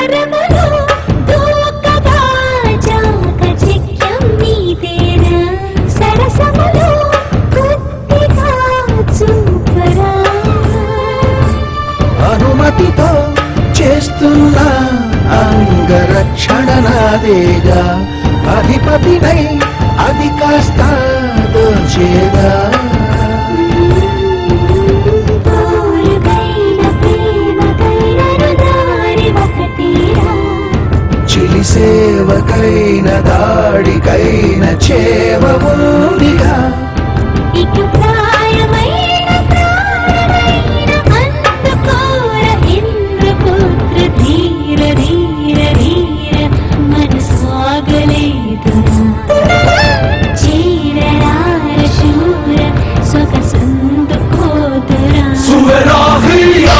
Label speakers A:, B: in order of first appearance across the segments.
A: వరములు దూకగా చాకచక్యం నీదేనా సరసములు కొద్దిగా చూపరా
B: అనుమతితో చేస్తున్న అంగరక్షణ నాదేగా అధిపతినై అది కాస్త దోచేగా
A: పోరుగైన ప్రేమకైనను దారి ఒకటేరా
B: చిలి సేవకైన దాడికైన చేవ ఉందిగా
A: ఇటు ప్రాయమైన ప్రాణమైన అందుకోర ఇంద్రపుత్ర ధీర ధీర ధీర మనసాగలేదురా చీరరార శూర సొగసందుకోదురా
B: సువరాహియా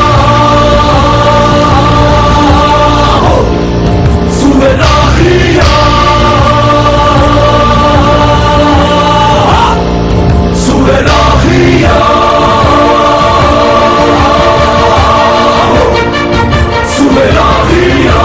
B: సువరాహియా సువరాహియా సువరాహియా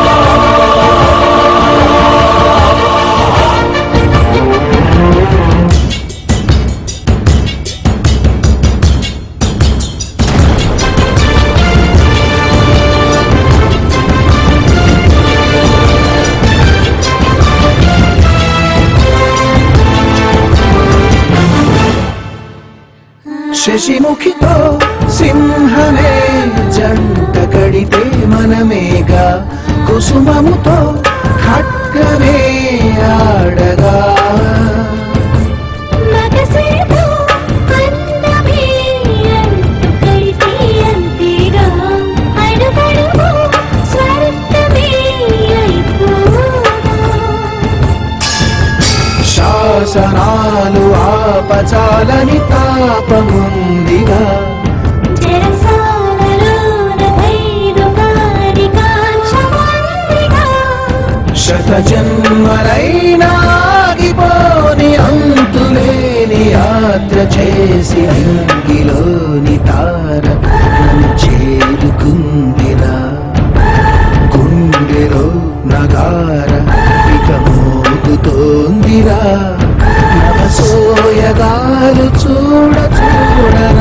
B: శశిముఖితో సింహమే జంట కడితే మనమేగా కుసుమముతో ఖడ్గమే ఆడగా
A: మగసిరితో అందమే అంటు కడితే అంతేగా అడుగడుగు స్వర్గమే అయిపోగా
B: శాసనాలు ఆపచాలని తాపముందిగా
A: చెరసాలలోన భైరుగాని కాంక్షమందిగా
B: శత జన్మలైనా ఆగిపోని అంతులేని యాత్ర చేసి అంగిలోని తార నన్ను చేరుకుందిరా గుండెలో నగార ఇక మోగుతోందిరా నవసోయగాలు చూడ చూడ